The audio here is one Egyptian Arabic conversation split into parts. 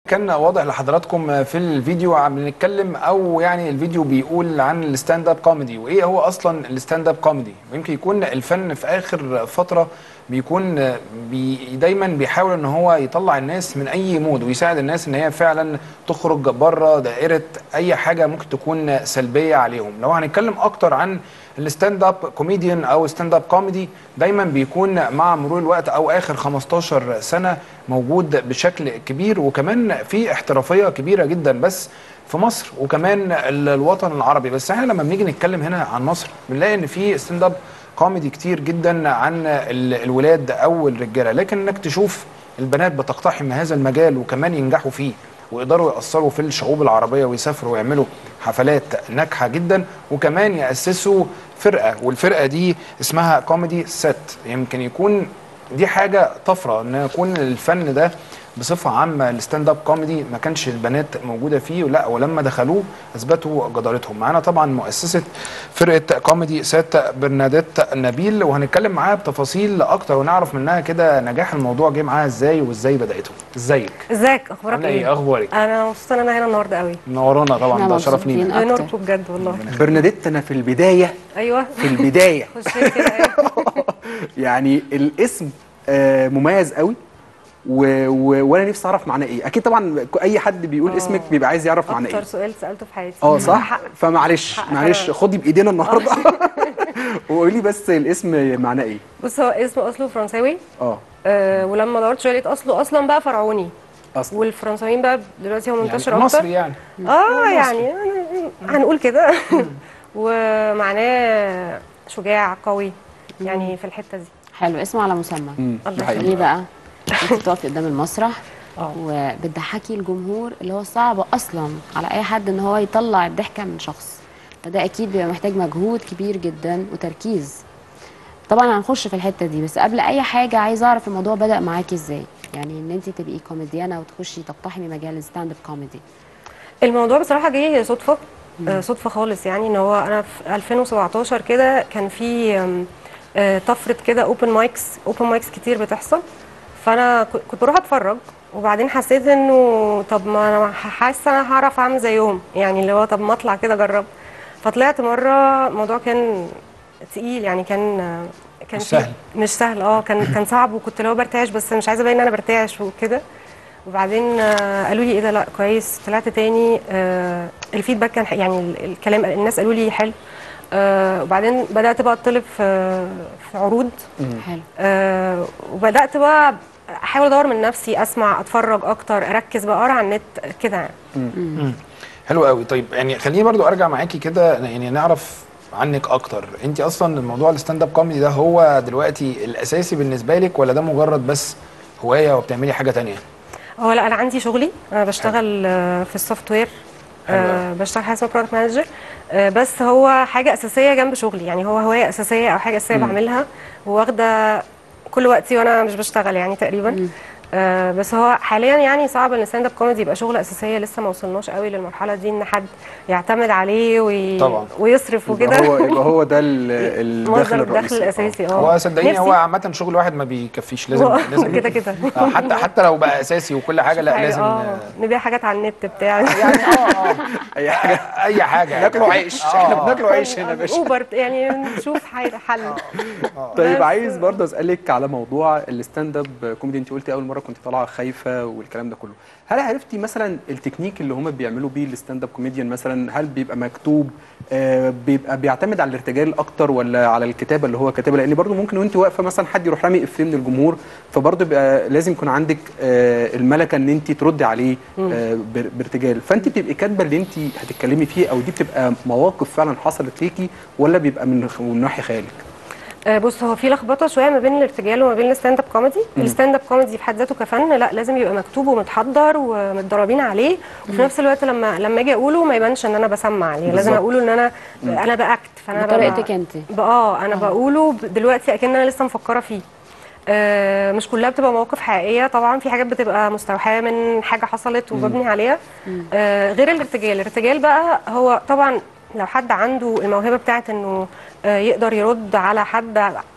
كان واضح لحضراتكم في الفيديو عم بنتكلم او يعني الفيديو بيقول عن الستاند اب كوميدي وايه هو اصلا الستاند اب كوميدي ويمكن يكون الفن في اخر فتره بيكون بي دايما بيحاول ان هو يطلع الناس من اي مود ويساعد الناس ان هي فعلا تخرج بره دائره اي حاجه ممكن تكون سلبيه عليهم لو هنتكلم اكتر عن الستاند اب كوميديان او ستاند اب كوميدي دايما بيكون مع مرور الوقت او اخر 15 سنه موجود بشكل كبير وكمان في احترافيه كبيره جدا بس في مصر وكمان الوطن العربي بس احنا لما بنيجي نتكلم هنا عن مصر بنلاقي ان في ستاند اب كوميدي كتير جدا عن الولاد او الرجاله لكن انك تشوف البنات بتقتحم هذا المجال وكمان ينجحوا فيه ويقدروا يأثروا في الشعوب العربية ويسافروا ويعملوا حفلات ناجحة جدا وكمان يأسسوا فرقة والفرقة دي اسمها كوميدي سيت يمكن يكون دي حاجة طفرة ان يكون الفن ده بصفة عامة الستاند اب كوميدي ما كانش البنات موجودة فيه لا ولما دخلوه اثبتوا جدارتهم معانا طبعا مؤسسة فرقة كوميدي سات برناديت نبيل وهنتكلم معاها بتفاصيل اكتر ونعرف منها كده نجاح الموضوع جه معاها ازاي وازاي بدأته ازيك ازيك اخبارك عاملة ايه ايه اخبارك انا مبسوطه ان انا هنا النهارده قوي منورانا طبعا احنا ده شرف لينا مبسوطين. أكتر. بنوركم بجد والله برناديت انا في البدايه ايوه في البدايه خش كده أيوة. يعني الاسم آه، مميز قوي و... و... وانا نفسي اعرف معناه ايه اكيد طبعا اي حد بيقول آه. اسمك بيبقى عايز يعرف معناه اكتر ايه سؤال سالته في حياتي اه صح حق. فمعلش حق معلش أنا. خدي بايدينا النهارده وقولي بس الاسم معناه ايه بص هو اسمه اصله فرنساوي اه آه ولما دورت شويه لقيت اصله اصلا بقى فرعوني اصلا والفرنساويين بقى دلوقتي هو منتشر يعني اكتر مصري يعني اه يعني هنقول كده ومعناه شجاع قوي يعني في الحته دي حلو اسمه على مسمى امم الله ده حقيقي ليه بقى انت بتقفي قدام المسرح اه وبتضحكي الجمهور اللي هو صعب اصلا على اي حد ان هو يطلع الضحكه من شخص فده اكيد بيبقى محتاج مجهود كبير جدا وتركيز طبعا هنخش في الحته دي بس قبل اي حاجه عايزه اعرف الموضوع بدا معاكي ازاي يعني ان انت تبقي كوميديانه وتخشي تقتحمي مجال الستاند اب كوميدي الموضوع بصراحه جه صدفه آه، صدفه خالص يعني ان هو انا في 2017 كده كان في آم، آه، طفره كده اوبن مايكس اوبن مايكس كتير بتحصل فانا ك- كنت بروح اتفرج وبعدين حسيت انه طب ما انا حاسه انا هعرف اعمل زيهم يعني اللي هو طب ما اطلع كده اجرب فطلعت مره الموضوع كان تقيل يعني كان آه، كان مش في- سهل. مش سهل اه كان كان صعب وكنت اللي هو برتعش بس مش عايزه ابين ان انا برتعش وكده وبعدين آه، قالوا لي ايه ده لا كويس طلعت تاني آه، الفيدباك كان ح- يعني ال- الكلام الناس قالوا لي حلو آه، وبعدين بدات بقى اطلب في في عروض حلو آه، وبدات بقى احاول ادور من نفسي اسمع اتفرج اكتر اركز بقى اقرا على النت كده يعني حلو قوي طيب يعني خليني برضو ارجع معاكي كده يعني نعرف عنك اكتر انت اصلا الموضوع الستاند اب كوميدي ده هو دلوقتي الاساسي بالنسبه لك ولا ده مجرد بس هوايه وبتعملي حاجه تانية هو لا انا عندي شغلي انا بشتغل آه، في السوفت وير حلو آه، بشتغل حاجه اسمها برودكت مانجر بس هو حاجه اساسيه جنب شغلي يعني هو هوايه اساسيه او حاجه اساسيه بعملها وواخده كل وقتي وانا مش بشتغل يعني تقريبا آه بس هو حاليا يعني صعب ان الستاند اب كوميدي يبقى شغل اساسيه لسه ما وصلناش قوي للمرحله دي ان حد يعتمد عليه وي... طبعا. ويصرف يبقى وكده هو يبقى هو ده ال- الدخل مصدر الدخل الرئيسي الاساسي اه هو صدقيني نفسي- هو عامه شغل واحد ما بيكفيش لازم هو لازم كده كده آه، حتى حتى لو بقى اساسي وكل حاجه لا حاجة، لازم اه آه، نبيع حاجات على النت بتاع يعني اه اه اي حاجه اي حاجه ناكلوا عيش آه، احنا آه. بناكلوا عيش هنا يا باشا اوبر يعني نشوف حاجه حل طيب بس- عايز برضه اسالك على موضوع الستاند اب كوميدي انت قلتي اول مره كنت طالعه خايفه والكلام ده كله هل عرفتي مثلا التكنيك اللي هم بيعملوا بيه الستاند اب كوميديان مثلا هل بيبقى مكتوب آه بيبقى بيعتمد على الارتجال اكتر ولا على الكتابه اللي هو كاتبها لان برضه ممكن وانت واقفه مثلا حد يروح رامي افيه من الجمهور فبرضه بيبقى لازم يكون عندك آه الملكه ان انت تردي عليه آه بار- بارتجال فانت بتبقي كاتبه اللي انت هتتكلمي فيه او دي بتبقى مواقف فعلا حصلت ليكي ولا بيبقى من من ناحيه خيالك آه، بص هو في لخبطه شويه ما بين الارتجال وما بين الستاند اب كوميدي الستاند اب كوميدي في حد ذاته كفن لا لازم يبقى مكتوب ومتحضر ومتدربين عليه وفي نفس الوقت لما لما اجي اقوله ما يبانش ان انا بسمع يعني لازم بالظبط. اقوله ان انا انا باكت فانا بطريقتك ببقى- انت ب- اه انا بقوله ب- دلوقتي اكن انا لسه مفكره فيه آه مش كلها بتبقى مواقف حقيقيه طبعا في حاجات بتبقى مستوحاه من حاجه حصلت وببني عليها آه غير الارتجال الارتجال بقى هو طبعا لو حد عنده الموهبه بتاعت انه آه يقدر يرد على حد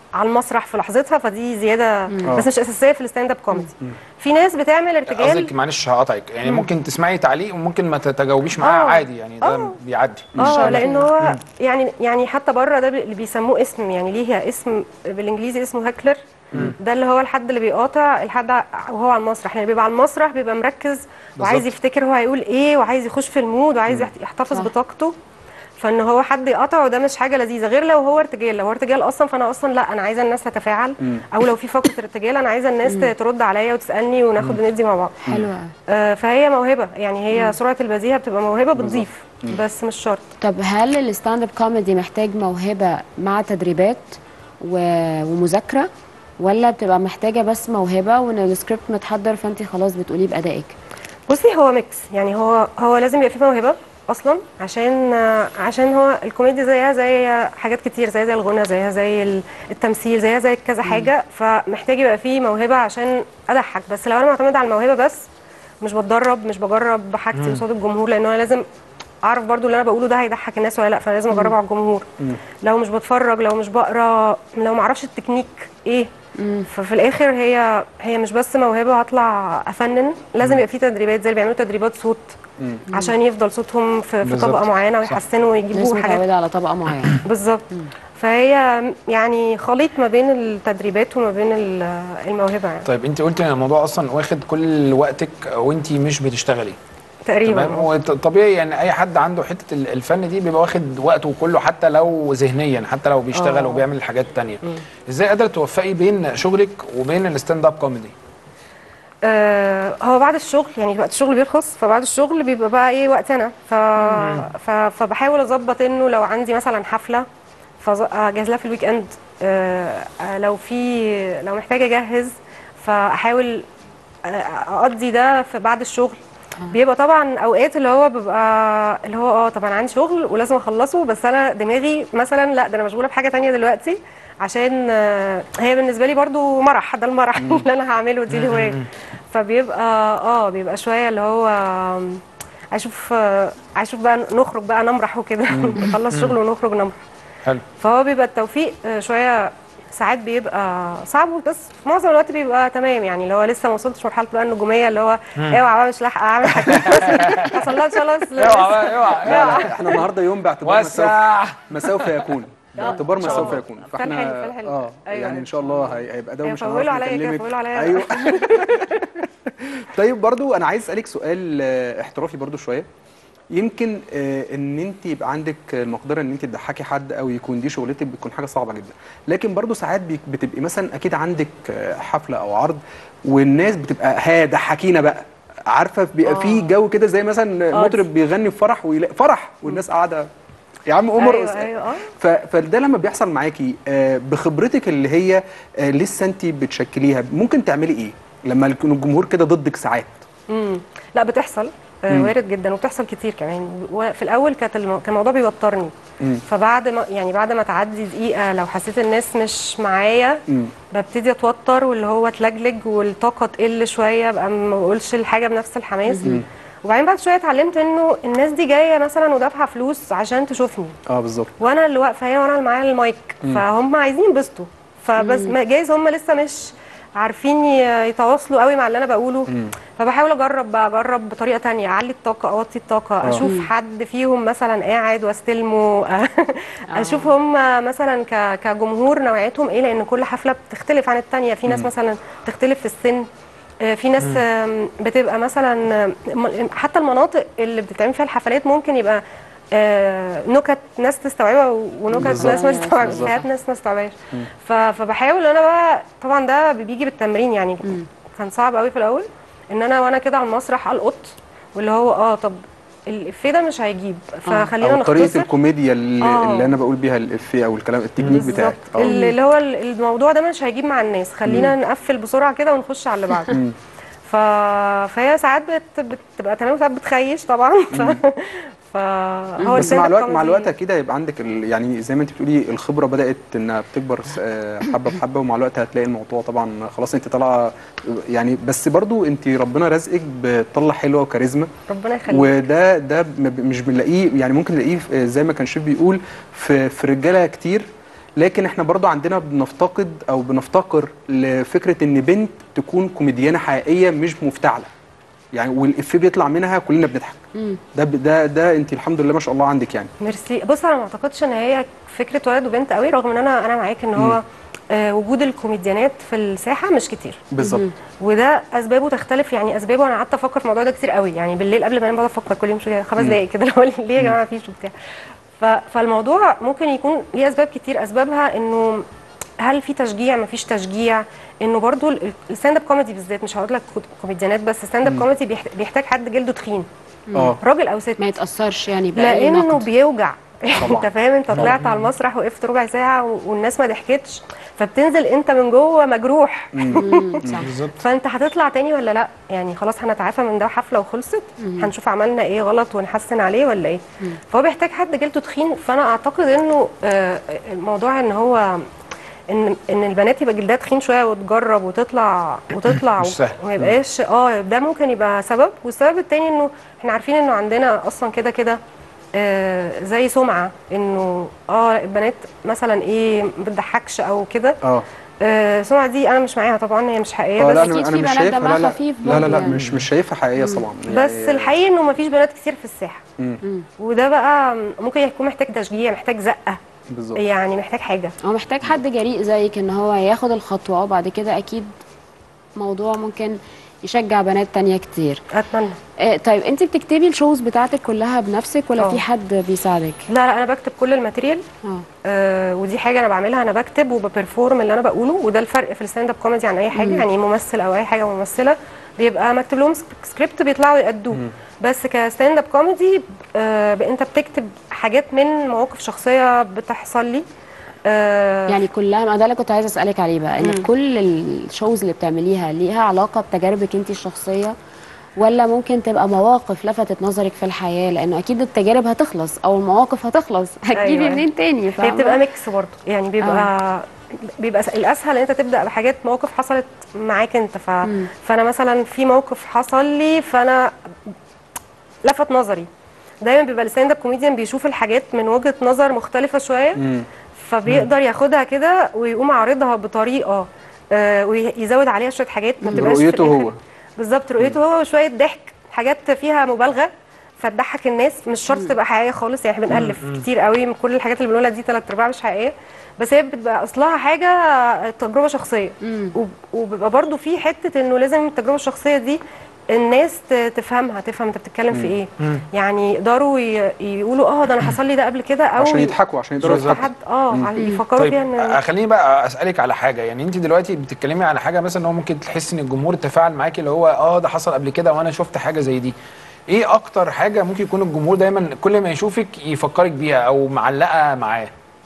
على المسرح في لحظتها فدي زياده بس مش اساسيه في الستاند اب كوميدي في ناس بتعمل ارتجال قصدك معلش هقطعك يعني ممكن تسمعي تعليق وممكن ما تتجاوبيش معاه آه. عادي يعني ده آه. بيعدي اه لان هو يعني يعني حتى بره ده اللي بيسموه اسم يعني ليه اسم بالانجليزي اسمه هاكلر ده اللي هو الحد اللي بيقاطع الحد ع- وهو على المسرح يعني بيبقى على المسرح بيبقى مركز وعايز بالظبط. يفتكر هو هيقول ايه وعايز يخش في المود وعايز يحت- يحتفظ صح. بطاقته فان هو حد يقاطعه ده مش حاجه لذيذه غير لو هو ارتجال لو هو ارتجال اصلا فانا اصلا لا انا عايزه الناس تتفاعل او لو في فقره ارتجال انا عايزه الناس ت- ترد عليا وتسالني وناخد وندي مع بعض حلوة آه، فهي موهبه يعني هي سرعه البديهه بتبقى موهبه بتضيف بس مش شرط طب هل الستاند اب كوميدي محتاج موهبة مع تدريبات و- ومذاكرة ولا بتبقى محتاجة بس موهبة وان السكريبت متحضر فانت خلاص بتقوليه بأدائك بصي هو ميكس يعني هو هو لازم يبقى فيه موهبه اصلا عشان آه، عشان هو الكوميديا زيها زي حاجات كتير زي زي الغنى زيها زي ال- التمثيل زيها زي كذا حاجه فمحتاج يبقى فيه موهبه عشان اضحك بس لو انا معتمده على الموهبه بس مش بتدرب مش بجرب حاجتي قصاد الجمهور لان انا لازم اعرف برضو اللي انا بقوله ده هيضحك الناس ولا لا فانا لازم اجربه على الجمهور لو مش بتفرج لو مش بقرا لو ما اعرفش التكنيك ايه ففي الاخر هي هي مش بس موهبه هطلع افنن لازم يبقى في تدريبات زي اللي بيعملوا تدريبات صوت عشان يفضل صوتهم في, في بالظبط. طبقه معينه ويحسنوا الناس ويجيبوا حاجات متعودة على طبقة معينة بالظبط فهي يعني خليط ما بين التدريبات وما بين ال- الموهبه يعني طيب انت قلتي ان الموضوع اصلا واخد كل وقتك وانت مش بتشتغلي تقريبا تمام وطبيعي يعني اي حد عنده حته ال- الفن دي بيبقى واخد وقته كله حتى لو ذهنيا حتى لو بيشتغل آه. وبيعمل حاجات تانية ازاي قادره توفقي بين شغلك وبين الستاند اب كوميدي آه هو بعد الشغل يعني وقت الشغل بيرخص فبعد الشغل بيبقى بقى ايه وقت انا ف... ف... فبحاول اظبط انه لو عندي مثلا حفله فاجهز لها في الويك اند آه آه، لو في لو محتاجه اجهز فاحاول آه، اقضي ده في بعد الشغل بيبقى طبعا اوقات اللي هو بيبقى اللي هو اه طبعا عندي شغل ولازم اخلصه بس انا دماغي مثلا لا ده انا مشغوله بحاجه تانية دلوقتي عشان آه، هي بالنسبه لي برضو مرح ده المرح اللي انا هعمله دي الهوايه فبيبقى اه بيبقى شويه اللي هو آم، اشوف آه، اشوف بقى نخرج بقى نمرح وكده نخلص شغل ونخرج نمرح حلو فهو بيبقى التوفيق آه، شويه ساعات بيبقى صعب بس في معظم الوقت بيبقى تمام يعني اللي هو لسه ما وصلتش مرحله بقى النجوميه اللي هو اوعى بقى مش لاحقه اعمل حاجه ما وصلتش خلاص اوعى بقى اوعى لا لا احنا النهارده يوم باعتبار ما سوف وسع ما سوف يكون باعتبار ما سوف يكون فالحلو، فالحلو. اه أيوة. يعني ان شاء الله هي- هيبقى ده أيوة، ومش فولوا هنعرف عليا كده، نكلمك فولوا عليا. ايوه طيب برضو انا عايز اسالك سؤال آه، احترافي برضو شويه يمكن آه، ان انت يبقى عندك المقدره ان انت تضحكي حد او يكون دي شغلتك بتكون حاجه صعبه جدا لكن برضو ساعات بي- بتبقي مثلا اكيد عندك آه، حفله او عرض والناس بتبقى ها ضحكينا بقى عارفه بيبقى في جو كده زي مثلا آه. مطرب بيغني في فرح ويلاقي فرح والناس قاعده يا عم عمر ايوه ايوه اه ف... فده لما بيحصل معاكي آه، بخبرتك اللي هي آه، لسه انت بتشكليها ممكن تعملي ايه لما يكون الجمهور كده ضدك ساعات امم لا بتحصل آه، وارد جدا وبتحصل كتير كمان وفي الاول كانت الم... كان الموضوع بيوترني مم. فبعد ما يعني بعد ما تعدي دقيقه لو حسيت الناس مش معايا مم. ببتدي اتوتر واللي هو اتلجلج والطاقه تقل شويه ابقى ما بقولش الحاجه بنفس الحماس وبعدين بعد شويه اتعلمت انه الناس دي جايه مثلا ودافعه فلوس عشان تشوفني اه بالظبط وانا اللي واقفه هنا وانا اللي معايا المايك فهم عايزين ينبسطوا فبس ما- جايز هم لسه مش عارفين ي- يتواصلوا قوي مع اللي انا بقوله فبحاول اجرب بقى اجرب بطريقه تانية اعلي الطاقه اوطي الطاقه اشوف حد فيهم مثلا قاعد واستلمه اشوف هم مثلا ك- كجمهور نوعيتهم ايه لان كل حفله بتختلف عن التانية في ناس مثلا بتختلف في السن آه، في ناس آم، بتبقى مثلا آم، م- حتى المناطق اللي بتتعمل فيها الحفلات ممكن يبقى آه، نكت ناس تستوعبها ونكت بالظبط. ناس ما تستوعبش بالظبط. حياة ناس ما تستوعبهاش ف- فبحاول انا بقى طبعا ده بيجي بالتمرين يعني كان صعب قوي في الاول ان انا وانا كده على المسرح القط واللي هو اه طب الافيه ده مش هيجيب فخلينا او طريقه نختصر الكوميديا اللي, آه. اللي انا بقول بيها الافيه او الكلام التكنيك بتاعك بالظبط اللي اللي هو ال- الموضوع ده مش هيجيب مع الناس خلينا نقفل بسرعه كده ونخش على اللي بعده ف... فهي ساعات بت... بتبقى تمام وساعات بتخيش طبعا ف... فهو بس مع الstand-up الوقت مع comedy الوقت اكيد هيبقى عندك ال... يعني زي ما انت بتقولي الخبره بدات انها بتكبر آه، حبه بحبه ومع الوقت هتلاقي الموضوع طبعا خلاص انت طالعه يعني بس برضو انت ربنا رزقك بطلة حلوه وكاريزما ربنا يخليك وده ده م- مش بنلاقيه يعني ممكن نلاقيه في- زي ما كان شيف بيقول في في رجاله كتير لكن احنا برضو عندنا بنفتقد او بنفتقر لفكره ان بنت تكون كوميديانه حقيقيه مش مفتعله يعني والافيه بيطلع منها كلنا بنضحك ده ده ده انت الحمد لله ما شاء الله عندك يعني ميرسي بص انا ما اعتقدش ان هي فكره ولد وبنت قوي رغم ان انا انا معاك ان هو آه وجود الكوميديانات في الساحه مش كتير بالظبط وده اسبابه تختلف يعني اسبابه انا قعدت افكر في الموضوع ده كتير قوي يعني بالليل قبل ما انام بقعد افكر كل يوم شويه خمس دقائق كده اللي هو ليه يا جماعه مفيش وبتاع ف- فالموضوع ممكن يكون ليه اسباب كتير اسبابها انه هل في تشجيع مفيش تشجيع انه برضو ال- الستاند اب كوميدي بالذات مش هقول لك كو- كوميديانات بس الستاند اب كوميدي بيحت- بيحتاج حد جلده تخين اه راجل او ست ما يتاثرش يعني باي لانه نقد بيوجع طبعاً. انت فاهم انت طلعت على المسرح وقفت ربع ساعه و- والناس ما ضحكتش فبتنزل انت من جوه مجروح مم، صح بالظبط فانت هتطلع تاني ولا لا يعني خلاص هنتعافى من ده حفله وخلصت هنشوف عملنا ايه غلط ونحسن عليه ولا ايه فهو بيحتاج حد جلده تخين فانا اعتقد انه آه، الموضوع ان هو ان ان البنات يبقى جلدها تخين شويه وتجرب وتطلع وتطلع مش سهل. وما يبقاش اه ده ممكن يبقى سبب والسبب التاني انه احنا عارفين انه عندنا اصلا كده كده آه زي سمعه انه اه البنات مثلا ايه ما بتضحكش او كده اه آه، السمعه دي انا مش معاها طبعا هي مش حقيقيه آه، بس لا أكيد انا انا في مش بنات شايفها دمها لا لا خفيف لا لا, برضه لا يعني. مش مش شايفها حقيقيه طبعا بس يعني الحقيقه انه مفيش بنات كتير في الساحه مم. وده بقى ممكن يكون محتاج تشجيع محتاج زقه بالظبط يعني محتاج حاجه هو محتاج حد جريء زيك ان هو ياخد الخطوه وبعد كده اكيد موضوع ممكن يشجع بنات تانية كتير اتمنى آه طيب انت بتكتبي الشوز بتاعتك كلها بنفسك ولا اه. في حد بيساعدك لا لا انا بكتب كل الماتيريال اه آه ودي حاجه انا بعملها انا بكتب وببرفورم اللي انا بقوله وده الفرق في الستاند اب كوميدي عن اي حاجه يعني ممثل او اي حاجه ممثله بيبقى مكتوب لهم سكريبت بيطلعوا يأدوه بس كستاند اب كوميدي آه انت بتكتب حاجات من مواقف شخصيه بتحصل لي آه يعني كلها ما ده اللي كنت عايزه اسالك عليه بقى ان كل الشوز اللي بتعمليها ليها علاقه بتجاربك انت الشخصيه ولا ممكن تبقى مواقف لفتت نظرك في الحياه لانه اكيد التجارب هتخلص او المواقف هتخلص هتجيبي أيوة. منين تاني هي فاهمة؟ بتبقى ميكس برضه يعني بيبقى بيبقى س- الاسهل ان انت تبدا بحاجات مواقف حصلت معاك انت ف... فانا مثلا في موقف حصل لي فانا لفت نظري دايما بيبقى الستاند اب كوميديان بيشوف الحاجات من وجهه نظر مختلفه شويه مم. فبيقدر ياخدها كده ويقوم عارضها بطريقه آه ويزود عليها شويه حاجات ما تبقاش في رؤيته الآخر- هو. بالظبط رؤيته هو وشويه ضحك حاجات فيها مبالغه فتضحك الناس مش شرط تبقى حقيقيه خالص يعني احنا بنالف كتير قوي من كل الحاجات اللي بنقولها دي ثلاث ارباع مش حقيقيه بس هي بتبقى اصلها حاجه تجربه شخصيه وب- وبيبقى برضو في حته انه لازم التجربه الشخصيه دي الناس ت- تفهمها تفهم انت بتتكلم في ايه يعني يقدروا ي- يقولوا اه ده انا حصل لي ده قبل كده او عشان يضحكوا عشان يقدروا بالظبط. يضحكوا حد اه عشان يفكروا طيب فيها ان آه، خليني بقى اسالك على حاجه يعني انت دلوقتي بتتكلمي على حاجه مثلا هو ممكن تحس ان الجمهور تفاعل معاكي اللي هو اه ده حصل قبل كده وانا شفت حاجه زي دي ايه اكتر حاجه ممكن يكون الجمهور دايما كل ما يشوفك يفكرك بيها او معلقه معاه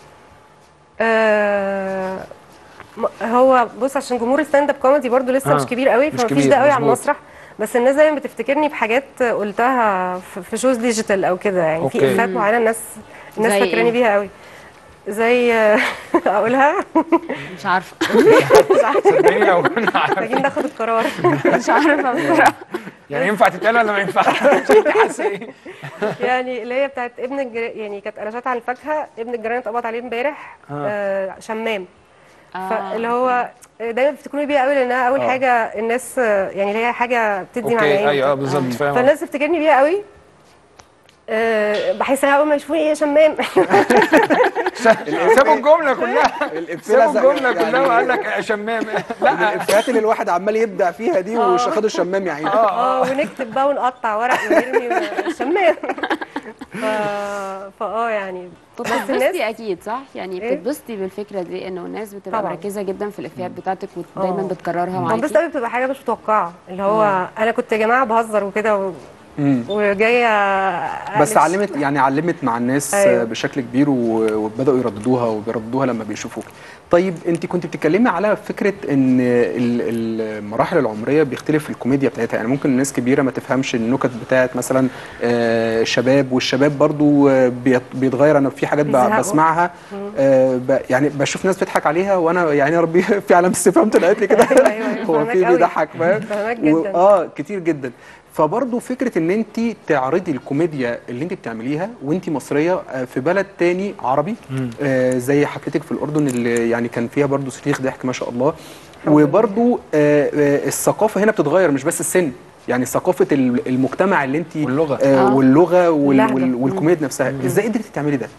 آه م- هو بص عشان جمهور الستاند اب كوميدي برضو لسه آه، مش كبير قوي مش فمفيش كبير، ده قوي على مظبوط. المسرح بس الناس دايما بتفتكرني بحاجات قلتها في- في شوز ديجيتال او كده يعني أوكي. في افات معينه الناس الناس زي فاكراني إيه؟ بيها قوي زي اقولها مش عارفه صدقيني لو كنا عارفين. محتاجين ناخد القرار مش عارفه بصراحه يعني ينفع تتقال ولا ما ينفعش انت حاسه ايه يعني اللي هي بتاعت ابن الجر... يعني كانت قلاشات عن الفاكهه ابن الجيران اتقبض عليه امبارح آه شمام فاللي هو دايما بتفتكروني بيها قوي لانها اول آه. حاجه الناس يعني اللي هي حاجه بتدي اوكي معنى ايوه آه، بالظبط فاهم فالناس تفتكرني بيها قوي أه بحس انها اول ما يشوفوني ايه يا شمام سابوا الجمله كلها الإفيه سابوا لزق الجمله يعني- كلها وقال لك يا شمام من لا الافيهات اللي الواحد عمال يبدع فيها دي ومش خدوا الشمام يا عيني اه ونكتب بقى ونقطع ورق ونرمي شمام ف... فاه يعني بس الناس بتتبسطي اكيد صح يعني إيه؟ بتتبسطي بالفكره دي انه الناس بتبقى طبعاً. مركزه جدا في الافيهات بتاعتك ودايما آه. بتكررها بس معاكي قوي بتبقى حاجه مش متوقعه اللي هو انا كنت يا جماعه بهزر وكده و... مم. وجايه بس أقلش. علمت يعني علمت مع الناس أيوة. أيوة. بشكل كبير و- وبداوا يرددوها وبيرددوها لما بيشوفوك طيب انت كنت بتتكلمي على فكره ان ال- المراحل العمريه بيختلف الكوميديا بتاعتها يعني ممكن الناس كبيره ما تفهمش النكت بتاعت مثلا آه، الشباب والشباب برضو آه، بيت- بيتغير انا في حاجات ب- بيزهقوا. بسمعها آه، ب- يعني بشوف ناس بتضحك عليها وانا يعني يا ربي في علامه استفهام طلعت لي كده أيوة، أيوة، هو فاهمك في قوي. بيضحك فاهم فاهمك و- جدا. اه كتير جدا فبرضه فكره ان انت تعرضي الكوميديا اللي انت بتعمليها وانت مصريه آه، في بلد تاني عربي آه زي حفلتك في الاردن اللي يعني كان فيها برضه صريخ ضحك ما شاء الله وبرضه آه آه الثقافه هنا بتتغير مش بس السن يعني ثقافه ال- المجتمع اللي انت واللغة. آه آه. واللغه وال اللهجة. وال والكوميديا نفسها ازاي قدرتي تعملي ده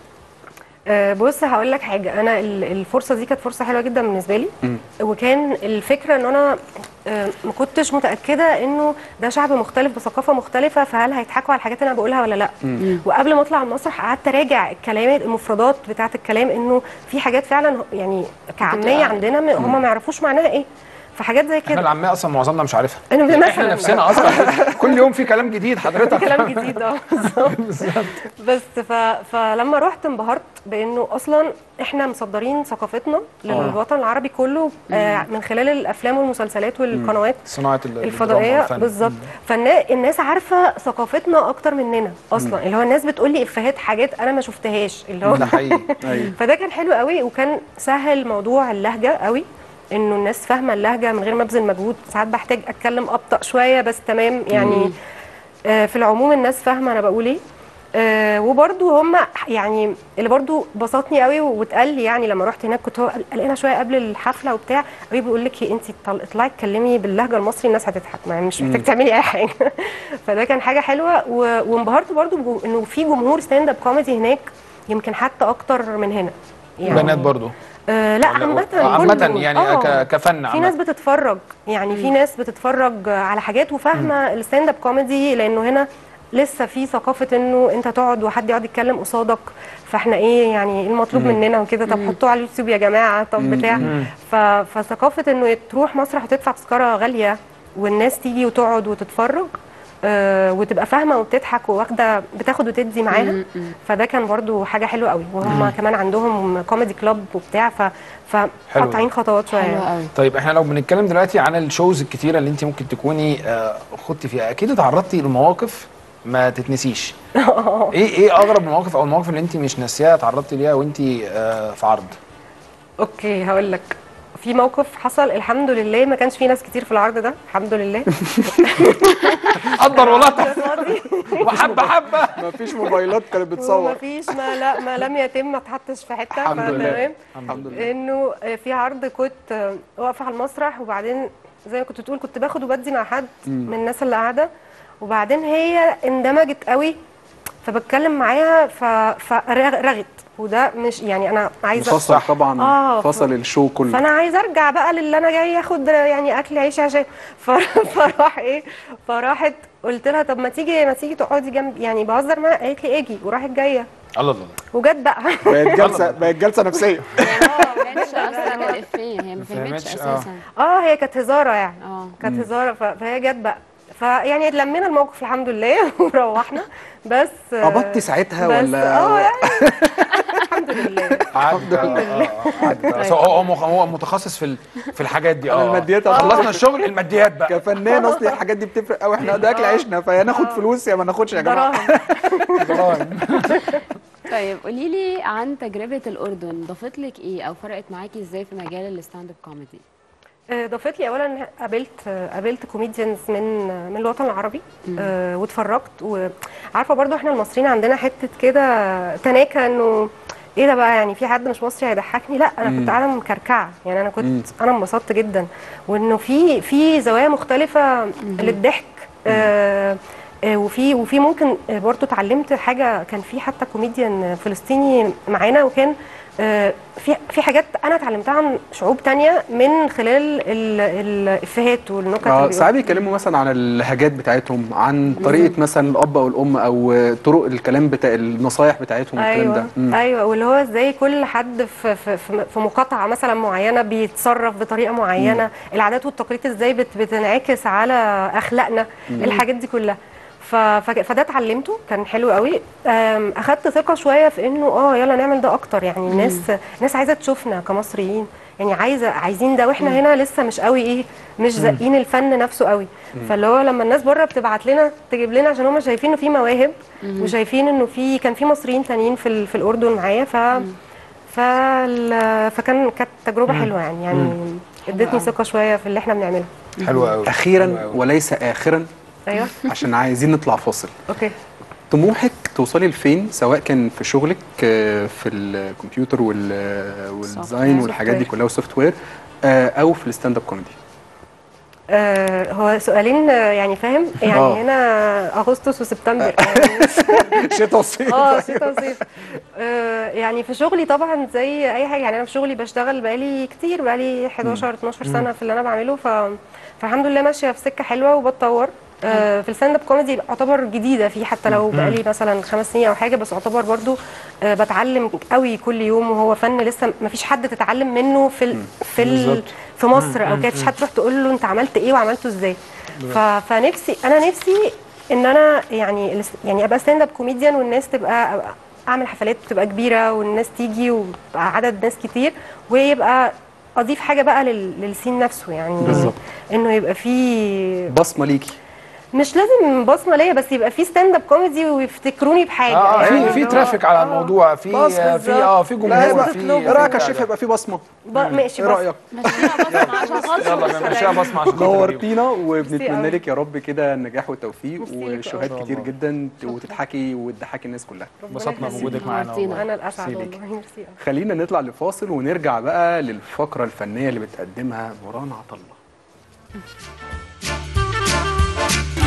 آه، بص هقول لك حاجه انا ال- الفرصه دي كانت فرصه حلوه جدا بالنسبه لي مم. وكان الفكره ان انا آه، ما كنتش متاكده انه ده شعب مختلف بثقافه مختلفه فهل هيضحكوا على الحاجات اللي انا بقولها ولا لا وقبل ما اطلع المسرح قعدت اراجع الكلام المفردات بتاعه الكلام انه في حاجات فعلا يعني كعاميه بتبقى- عندنا م- هم ما يعرفوش معناها ايه فحاجات زي احنا كده العاميه اصلا معظمنا مش عارفها أنا يعني مثلاً احنا بقى. نفسنا اصلا كل يوم في كلام جديد حضرتك كلام جديد اه بالظبط. بس ف... فلما رحت انبهرت بانه اصلا احنا مصدرين ثقافتنا للوطن العربي كله آه من خلال الافلام والمسلسلات والقنوات صناعه ال- الدراما الفضائيه والفن. بالظبط فالناس عارفه ثقافتنا اكتر مننا اصلا اللي هو الناس بتقول لي افيهات حاجات انا ما شفتهاش اللي هو ده حقيقي ايوه فده كان حلو قوي وكان سهل موضوع اللهجه قوي انه الناس فاهمه اللهجه من غير ما ابذل مجهود ساعات بحتاج اتكلم ابطا شويه بس تمام يعني آه في العموم الناس فاهمه انا بقول ايه آه وبرده هم يعني اللي برده بسطني قوي واتقال لي يعني لما رحت هناك كنت هو قلقانه شويه قبل الحفله وبتاع قوي بيقول لك انت اطلعي اتكلمي باللهجه المصري الناس هتضحك يعني مش محتاج تعملي اي حاجه فده كان حاجه حلوه و- وانبهرت برده بجو- انه في جمهور ستاند اب كوميدي هناك يمكن حتى اكتر من هنا بنات برضو آه لا ولا- عامة آه، عامة كله. يعني آه. ك- كفن في عامة. ناس بتتفرج يعني في ناس بتتفرج على حاجات وفاهمة الستاند اب كوميدي لأنه هنا لسه في ثقافة انه انت تقعد وحد يقعد يتكلم قصادك فاحنا ايه يعني ايه المطلوب مننا وكده طب حطوه على اليوتيوب يا جماعة طب بتاع ف... فثقافة انه تروح مسرح وتدفع تذكرة غالية والناس تيجي وتقعد وتتفرج آه وتبقى فاهمه وبتضحك وواخده بتاخد وتدي معاها فده كان برضو حاجه حلوه قوي وهم كمان عندهم كوميدي كلاب وبتاع ف فقاطعين خطوات شويه حلو يعني. قوي طيب احنا لو بنتكلم دلوقتي عن الشوز الكتيره اللي انت ممكن تكوني آه، خضتي فيها اكيد اتعرضتي لمواقف ما تتنسيش ايه ايه اغرب المواقف او المواقف اللي انت مش ناسياها اتعرضتي ليها وانت آه، في عرض اوكي هقول لك في موقف حصل الحمد لله ما كانش في ناس كتير في العرض ده الحمد لله قدر ولطف فاضي وحبه حبه مفيش موبايلات كانت بتصور ومفيش ما لا ما لم يتم ما اتحطش في حته الحمد لله. فتمام. الحمد لله انه في عرض كنت واقفه على المسرح وبعدين زي ما كنت بتقول كنت باخد وبدي مع حد من الناس اللي قاعده وبعدين هي اندمجت قوي فبتكلم معاها ف- فرغت وده مش يعني انا عايزه فصل طبعا آه، ف- فصل الشو كله فانا عايزه ارجع بقى للي انا جاي اخد يعني اكل عيش عشان ف- فراح ايه فراحت قلت لها طب ما تيجي ما تيجي تقعدي جنبي يعني بهزر معاها قالت لي اجي وراحت جايه الله الله وجت بقى بقت جلسه بقت جلسه نفسيه اه ما فهمتش اصلا الافيه هي ما فهمتش فهمتش، آه. اساسا اه هي كانت هزاره يعني اه كانت هزاره ف- فهي جت بقى فيعني لمينا الموقف الحمد لله وروحنا بس قبضتي ساعتها بس ولا اه يعني الحمد لله عدت آه، آه، عدت بس هو هو مخ- هو متخصص في ال- في الحاجات دي على اه الماديات خلصنا الشغل الماديات بقى كفنان اصلي الحاجات دي بتفرق قوي احنا ده اكل عيشنا فيا ناخد فلوس يا ما ناخدش يا جماعه دراهم طيب قولي لي عن تجربه الاردن ضافت لك ايه او فرقت معاكي ازاي في مجال الستاند اب كوميدي آه، ضافت لي اولا قابلت آه، قابلت كوميديانز من آه، من الوطن العربي آه، واتفرجت وعارفه برضو احنا المصريين عندنا حته كده تناكه انه ايه ده بقى يعني في حد مش مصري هيضحكني لا انا كنت قاعده مكركعه يعني انا كنت انا انبسطت جدا وانه في في زوايا مختلفه للضحك آه آه، وفي وفي ممكن آه، برضو اتعلمت حاجه كان في حتى كوميديان فلسطيني معانا وكان آه، في في حاجات انا اتعلمتها عن شعوب تانية من خلال ال- الافيهات والنكت اه اللي ساعات بيقولوا. بيتكلموا مثلا عن اللهجات بتاعتهم عن طريقه مثلا الاب او الام او طرق الكلام بتاع النصايح بتاعتهم والكلام ايوه ده مم. ايوه واللي هو ازاي كل حد في في في في مقاطعه مثلا معينه بيتصرف بطريقه معينه العادات والتقاليد ازاي بت بتنعكس على اخلاقنا الحاجات دي كلها ف- ف- فده اتعلمته كان حلو قوي أم، اخدت ثقه شويه في انه اه يلا نعمل ده اكتر يعني الناس الناس عايزه تشوفنا كمصريين يعني عايزه عايزين ده واحنا هنا لسه مش قوي ايه مش زقين الفن نفسه قوي فاللي هو لما الناس بره بتبعت لنا تجيب لنا عشان هم شايفين انه في مواهب وشايفين انه في كان في مصريين تانيين في ال- في الاردن معايا ف فال... فكان كانت تجربه حلوه يعني يعني ادتني ثقه شويه في اللي احنا بنعمله حلو قوي اخيرا وليس اخرا ايوه عشان عايزين نطلع فاصل اوكي طموحك توصلي لفين سواء كان في شغلك آه، في الكمبيوتر وال- والديزاين Software. والحاجات دي كلها والسوفت وير آه، او في الستاند اب كوميدي آه هو سؤالين آه، يعني فاهم يعني آه. هنا اغسطس وسبتمبر يعني شتاء وصيف اه شتاء وصيف آه يعني في شغلي طبعا زي اي حاجه يعني انا في شغلي بشتغل بقالي كتير بقالي 11 12 سنه في اللي انا بعمله ف فالحمد لله ماشيه في سكه حلوه وبتطور آه في الستاند اب كوميدي اعتبر جديده فيه حتى لو بقالي مثلا خمس سنين او حاجه بس اعتبر برضو آه بتعلم قوي كل يوم وهو فن لسه ما فيش حد تتعلم منه في ال في ال بالظبط. في مصر او كده مفيش حد تروح تقول له انت عملت ايه وعملته ازاي ف... فنفسي انا نفسي ان انا يعني الاس- يعني ابقى ستاند اب كوميديان والناس تبقى أبقى اعمل حفلات تبقى كبيره والناس تيجي ويبقى عدد ناس كتير ويبقى اضيف حاجه بقى لل... للسين نفسه يعني بالظبط. انه يبقى فيه بصمه ليكي مش لازم بصمه ليا بس يبقى فيه ستاند اب كوميدي ويفتكروني بحاجه اه يعني في في اللي هو- ترافيك على آه. الموضوع في بس في اه في لا جمهور هيبقى في تطلبوا. ايه رايك يا شيف يبقى في بصمه ب- ماشي ايه بس رايك عشان خاطر يلا بنمشيها بصمه عشان خاطر اليوم. نورتينا وبنتمنى أوي. لك يا رب كده النجاح والتوفيق ميرسي لك وشهاد أوي. كتير جدا وتضحكي وتضحكي الناس كلها ربنا انبسطنا يخليك. بوجودك معانا نورتينا. والله. انا الاسعد ميرسي ليك. والله ميرسي أوي. خلينا نطلع لفاصل ونرجع بقى للفقره الفنيه اللي بتقدمها نوران عطله